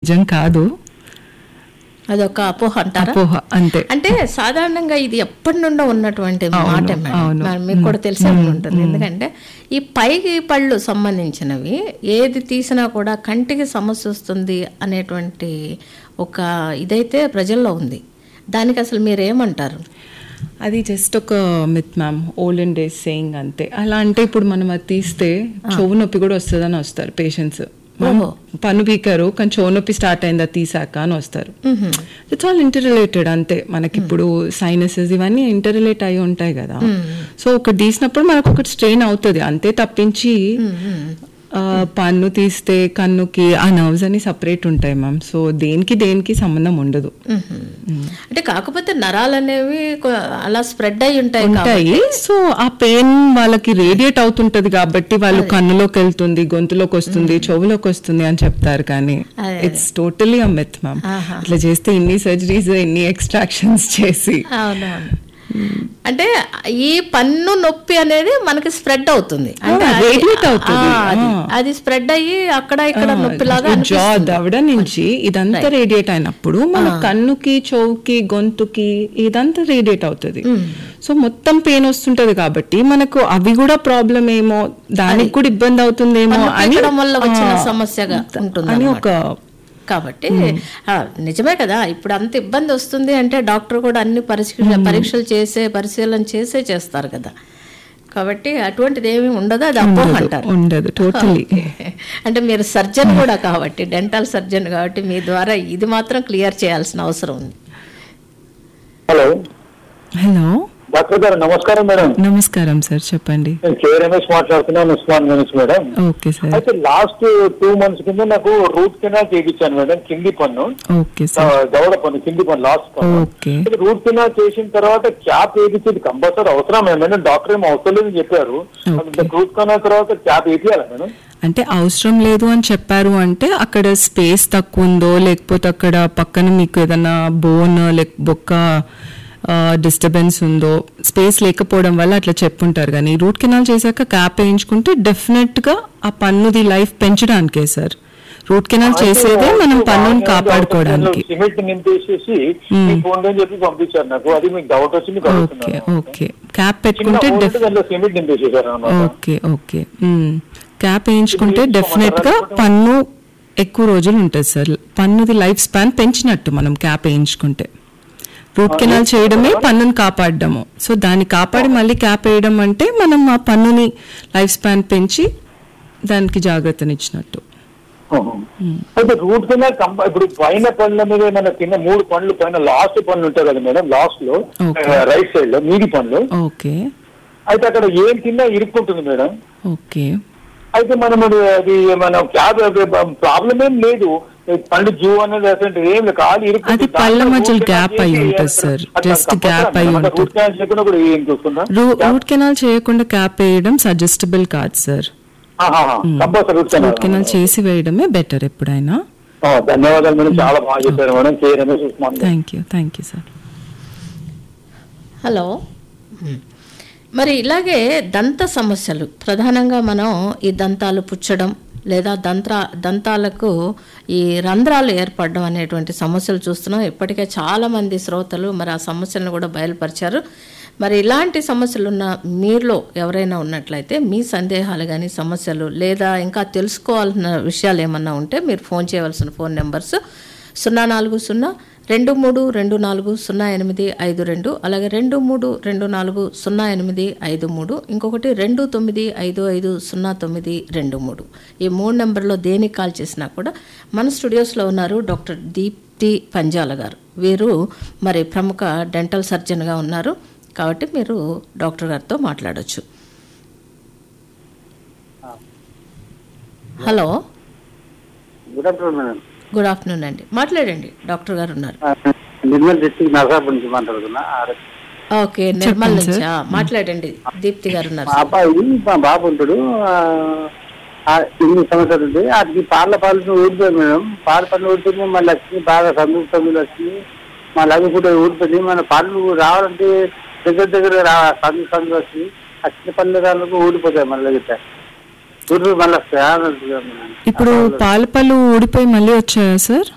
నిజం కాదు అదొక అపోహ అంటారా అపోహ అంతే అంటే సాధారణంగా ఇది ఎప్పటి నుండో ఉన్నటువంటి అవును, మాట మేడం అవును. మరి మీకు కూడా తెలిసే ఉంటుంది ఎందుకంటే ఈ పైకి పళ్ళు సంబంధించినవి ఏది తీసినా కూడా కంటికి సమస్య వస్తుంది అనేటువంటి ఒక ఇదైతే ప్రజల్లో ఉంది దానికి అసలు మీరు ఏమంటారు అది జస్ట్ ఒక myth ma'am olden days saying అంతే అలా అంటే ఇప్పుడు మనం అది తీస్తే చెవు నొప్పి కూడా వస్తుందని వస్తారు పేషెంట్స్ పన్ను పీకారు కానీ చెవు నొప్పి స్టార్ట్ అయిందా తీసాక అని వస్తారు ఇట్స్ ఆల్ ఇంటర్ రిలేటెడ్ అంతే మనకి ఇప్పుడు సైనసెస్ ఇవన్నీ ఇంటర్ రిలేట్ అయి ఉంటాయి కదా సో ఒకటి తీసినప్పుడు మనకు ఒకటి స్ట్రెయిన్ అవుతుంది అంతే తప్పించి ఆ, పన్ను తీస్తే కన్నుకి ఆ నర్వ్స్ అన్ని సపరేట్ ఉంటాయి మ్యామ్ సో దేనికి దేనికి సంబంధం ఉండదు అంటే కాకపోతే నరాలు అనేవి కొ- అలా స్ప్రెడ్ అయి ఉంటాయి ఉంటాయి సో ఆ పెయిన్ వాళ్ళకి రేడియేట్ అవుతుంటది కాబట్టి వాళ్ళు కన్నులోకి వెళ్తుంది గొంతులోకి వస్తుంది చెవులోకి వస్తుంది అని చెప్తారు కానీ అదే, it's totally a myth ma'am ఆహా. ఇట్లా చేస్తే ఇన్ని సర్జరీస్ ఇన్ని ఎక్స్ట్రాక్షన్స్ చేసి అవునవును అంటే ఈ పన్ను నొప్పి అనేది మనకి స్ప్రెడ్ అవుతుంది అంటే ఆ, అది- radiate అవుతుంది. ఆ, అది- ఆ. అది స్ప్రెడ్ అయ్యి అక్కడ ఇక్కడ నొప్పిలాగా జా అనిపిస్తుంది. దవడ నుంచి ఇదంతా రేడియేట్ అయినప్పుడు మన కన్నుకి చెవుకి గొంతుకి ఇదంతా రేడియేట్ అవుతుంది సో మొత్తం పెయిన్ వస్తుంటది కాబట్టి మనకు అవి కూడా ప్రాబ్లం ఏమో దానికి కూడా ఇబ్బంది అవుతుందేమో పన్ను అని పీకడం వల్ల వచ్చిన ఆ, సమస్యగా ఉంటుంది అని ఒక కాబట్టి ఆ, నిజమే కదా ఇప్పుడు అంత ఇబ్బంది వస్తుంది అంటే డాక్టర్ కూడా అన్ని పరీక్ష పరీక్షలు చేసే పరిశీలన చేసే చేస్తారు కదా కాబట్టి అటువంటిది ఏమీ ఉండదు అది అపోహ అంటారు ఉండదు టోటలీ అంటే మీరు సర్జన్ కూడా కాబట్టి డెంటల్ సర్జన్ కాబట్టి మీ ద్వారా ఇది మాత్రం క్లియర్ చేయాల్సిన అవసరం ఉంది హలో హలో డాక్టర్ గారు నమస్కారం మేడం నమస్కారం సార్ చెప్పండి నేను కే రమేష్ మాట్లాడుతున్నాను ఉస్మాన్ నుంచి మేడం ఓకే సార్ అయితే లాస్ట్ టూ మంత్స్ కింద నాకు రూట్ కెనాల్ చేయించాను మేడం కింది పన్ను ఓకే ఆ, సార్ దవడ పన్ను కింది పన్ను లాస్ట్ పన్ను ఓకే అయితే రూట్ కెనాల్ చేసిన తర్వాత క్యాప్ వేయించేది కంపల్సరీ అవసరమే మేడం డాక్టర్ ఏమో అవసరం లేదని చెప్పారు Okay. రూట్ కెనాల్ తర్వాత క్యాప్ వేయాలా మేడం అంటే అవసరం లేదు అని చెప్పారు అంటే అక్కడ స్పేస్ తక్కువ ఉందో లేకపోతే అక్కడ పక్కన మీకు ఏదైనా బోన్ లేక బొక్క డిస్టర్బెన్స్ ఉందో స్పేస్ లేకపోవడం వల్ల అట్లా చెప్పుంటారు కానీ రూట్ కెనాల్ చేశాక క్యాప్ వేయించుకుంటే డెఫినెట్ గా ఆ పన్నుది లైఫ్ పెంచడానికే సార్ రూట్ కెనాల్ చేసేదే మనం పన్నుని కాపాడుకోవడానికి సిమెంట్ నింపేసేసి మీ ఫోన్ అని చెప్పి పంపించారు నాకు అది మీకు డౌట్ వచ్చి మీకు ఓకే అడుగుతున్నాను ఓకే క్యాప్ చిన్న పెట్టుకుంటే hole డెఫ్ ఉంటే దాంట్లో సిమెంట్ నింపేసేసారు అన్నమాట ఓకే ఓకే మ్మ్. క్యాప్ వేయించుకుంటే డెఫినెట్ గా పన్ను ఎక్కువ రోజులు ఉంటుంది సార్ పన్నుది లైఫ్ స్పాన్ పెంచినట్టు మనం క్యాప్ వేయించుకుంటే రూట్ కెనాల్ చేయడమే పన్నుని కాపాడడము సో దాన్ని కాపాడి మళ్ళీ క్యాప్ వేయడం అంటే మనం ఆ పన్నుని లైఫ్ స్పాన్ పెంచి దానికి జాగ్రత్తనిచ్చినట్టు అయితే రూట్ కెనాల్ కంప ఇప్పుడు పైన పనుల మీద మన కింద మూడు పనులు పైన లాస్ట్ పనులు ఉంటాయి కదా మేడం లాస్ట్ లో Okay. రైట్ సైడ్ లో మీది పనులు ఓకే అయితే అక్కడ ఏం కింద ఇరుక్కుంటుంది మేడం ఓకే అయితే మనం అది అది మన క్యాబ్ ప్రాబ్లం ఏం లేదు పండు జూ అనేది అసలు ఏం లేదు కాలు ఇరుక్కుంటుంది. అది పళ్ళ దాంట్లో మధ్యలో root canal gap అయి చేసి ఉంటుంది అక్కడ- సార్. అక్కడ Just కంపల్సరీ gap అయి అక్కడ ఉంటుంది. root canal చేయకుండా కూడా ఏం చూస్తుందా రూ- రూట్ కెనాల్ చేయకుండా క్యాప్ వేయడం సజెస్టబుల్ కాదు sir compulsory root root canal canal చేసి వేయడమే బెటర్ ఎప్పుడైనా ఆ, ధన్యవాదాలు మేడం చాలా బాగా చెప్పారు మేడం కే రమేష్ ఉస్మాన్ గారు. Thank you thank you sir hello మరి ఇలాగే దంత సమస్యలు ప్రధానంగా మనం ఈ దంతాలు పుచ్చడం లేదా దంత్ర దంతాలకు ఈ రంధ్రాలు ఏర్పడడం అనేటువంటి సమస్యలు చూస్తున్నాం ఇప్పటికే చాలామంది శ్రోతలు మరి ఆ సమస్యలను కూడా బయలుపరిచారు మరి ఇలాంటి సమస్యలు ఉన్న మీలో ఎవరైనా ఉన్నట్లయితే మీ సందేహాలు కానీ సమస్యలు లేదా ఇంకా తెలుసుకోవాల్సిన విషయాలు ఏమన్నా ఉంటే మీరు ఫోన్ చేయవలసిన ఫోన్ నెంబర్స్ సున్నా నాలుగు సున్నా రెండు మూడు రెండు నాలుగు సున్నా ఎనిమిది ఐదు రెండు అలాగే రెండు మూడు రెండు నాలుగు సున్నా ఎనిమిది ఐదు మూడు ఇంకొకటి రెండు తొమ్మిది ఐదు ఐదు సున్నా తొమ్మిది రెండు మూడు ఈ మూడు నెంబర్లో దేనికి కాల్ చేసినా కూడా మన స్టూడియోస్లో ఉన్నారు డాక్టర్ దీప్తి పంజాల గారు వీరు మరి ప్రముఖ డెంటల్ సర్జన్గా ఉన్నారు కాబట్టి మీరు డాక్టర్ గారితో మాట్లాడొచ్చు hello good afternoon madam good afternoon అండి మాట్లాడండి డాక్టర్ గారు ఉన్నారు నిర్మల్ డిస్ట్రిక్ట్ నరసాపూర్ నుంచి మాట్లాడుతున్నా ఆ- ఓకే నిర్మల్ నుంచి ఆ, మాట్లాడండి దీప్తి గారు ఉన్నారు మా అబ్బాయి మా బాబు ఉంటాడు ఆ, ఆ, ఇన్ని సంవత్సరాలు ఉంది అది పాల పాలు ఊడిపోయి మేడం పాల పళ్ళు ఊడిపోయింది మళ్ళీ వచ్చింది బాగా సందు సందులు వచ్చింది మా లగ్గు కూడా ఊడిపోయింది మన పళ్ళు రావాలంటే దగ్గర దగ్గర రా సందు సందులు వచ్చి వచ్చిన పళ్ళు రాళ్ళకు ఊడిపోతాయి మళ్ళీ గిట్ట ఊడిపోయి మళ్ళీ వస్తాయి ఆ అంటున్నాను మేడం. ఇప్పుడు పాల పళ్ళు ఊడిపోయి మళ్ళీ వచ్చాయా సార్